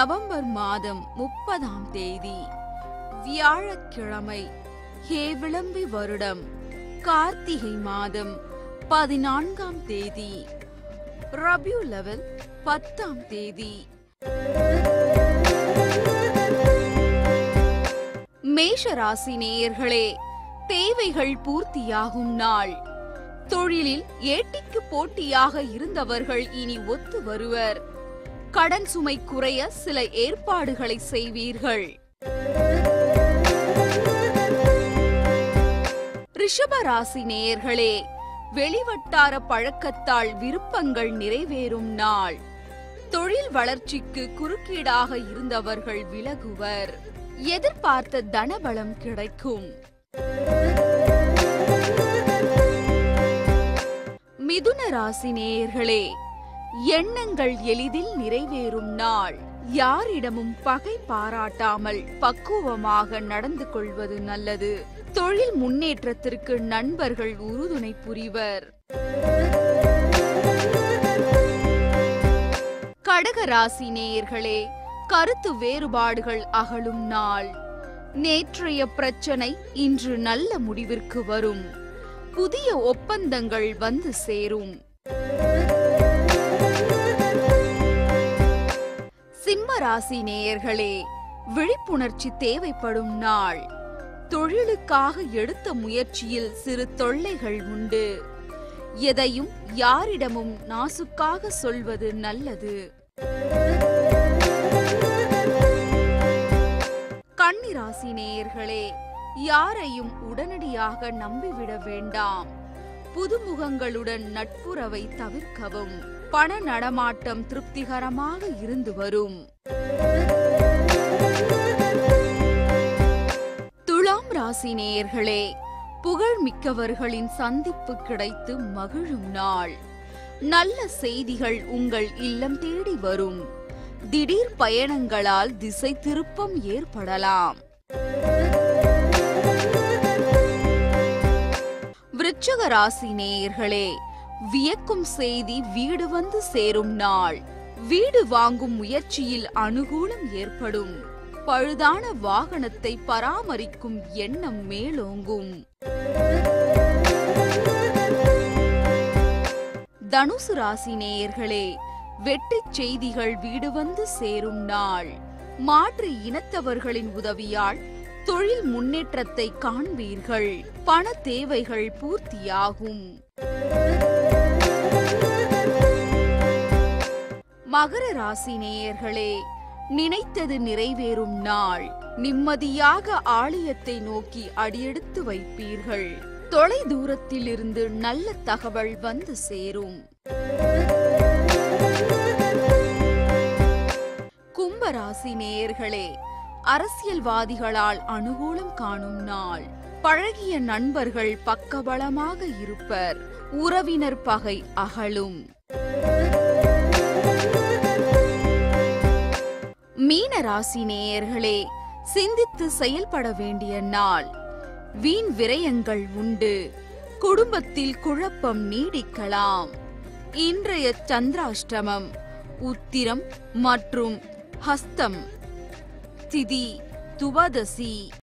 November மாதம் முப்பதாம் தேதி வியாழக்கிழமை ஹே விளம்பி வருடம் கார்த்திகை மாதம் பதினான்காம் தேதி ரபியூ லெவல் பத்தாம் தேதி மேஷ ராசி நேயர்களே தேவைகள் பூர்த்தியாகும் நாள் தொழிலில் ஏட்டிக்கு போட்டியாக இருந்தவர்கள் இனி ஒத்து வருவர் கடன் சுமை குறைய சில ஏற்பாடுகளை செய்வீர்கள் ரிஷப ராசி நேயர்களே வெளிவட்டார பழக்கத்தால் விருப்பங்கள் நிறைவேறும் நாள் தொழில் வளர்ச்சிக்கு குறுக்கீடாக இருந்தவர்கள் விலகுவர் எதிர்பார்த்த தனபலம் கிடைக்கும் மிதுன ராசி நேயர்களே எண்ணங்கள் எளிதில் நிறைவேறும் நாள் யாரிடமும் பகை பாராட்டாமல் பக்குவமாக நடந்து கொள்வது நல்லது தொழில் முன்னேற்றத்திற்கு நண்பர்கள் உறுதுணை புரிவர் கடக ராசி நேயர்களே கருத்து வேறுபாடுகள் அகலும் நாள் நேற்றைய பிரச்சனை இன்று நல்ல முடிவிற்கு வரும் புதிய ஒப்பந்தங்கள் வந்து சேரும் சிம்ம ராசி நேயர்களே விழிப்புணர்ச்சி தேவைப்படும் நாள் தொழிலுக்காக எடுத்த முயற்சியில் சிறு தொல்லைகள் உண்டு எதையும் யாரிடமும் நாசுக்காக சொல்வது நல்லது கன்னிராசி நேயர்களே யாரையும் உடனடியாக நம்பிவிட வேண்டாம் புதுமுகங்களுடன் நட்புறவை தவிர்க்கவும் பண நடமாட்டம் திருப்திகரமாக இருந்து வரும் துலாம் ராசி நேயர்களே புகழ் மிக்கவர்களின் சந்திப்பு கிடைத்து மகிழும் நாள் நல்ல செய்திகள் உங்கள் இல்லம் தேடி வரும் திடீர் பயணங்களால் திசை திருப்பம் ஏற்படலாம் விருச்சக ராசி நேயர்களே வியக்கும் செய்தி வீடு வந்து சேரும் நாள் வீடு வாங்கும் முயற்சியில் அனுகூலம் ஏற்படும் பழுதான வாகனத்தை பராமரிக்கும் எண்ணம் மேலோங்கும் தனுசு ராசி நேயர்களே வெட்டுச் செய்திகள் வீடு வந்து சேரும் நாள் மாற்று இனத்தவர்களின் உதவியால் தொழில் முன்னேற்றத்தை காண்பீர்கள் பண தேவைகள் பூர்த்தியாகும் மகர ராசி நேயர்களே நினைத்தது நிறைவேறும் நாள் நிம்மதியாக ஆலயத்தை நோக்கி அடியெடுத்து வைப்பீர்கள் தொலை தூரத்தில் இருந்து நல்ல தகவல் வந்து சேரும் கும்பராசி நேயர்களே அரசியல்வாதிகளால் அனுகூலம் காணும் நாள் பழகிய நண்பர்கள் பக்கபலமாக இருப்பர் உறவினர் பகை அகலும் மீன ராசி நேயர்களே சிந்தித்து செயல்பட வேண்டிய நாள் வீண் விரயங்கள் உண்டு குடும்பத்தில் குழப்பம் நீடிக்கலாம் இன்றைய சந்திராஷ்டமம் உத்திரம் மற்றும் ஹஸ்தம் திதி துவதசி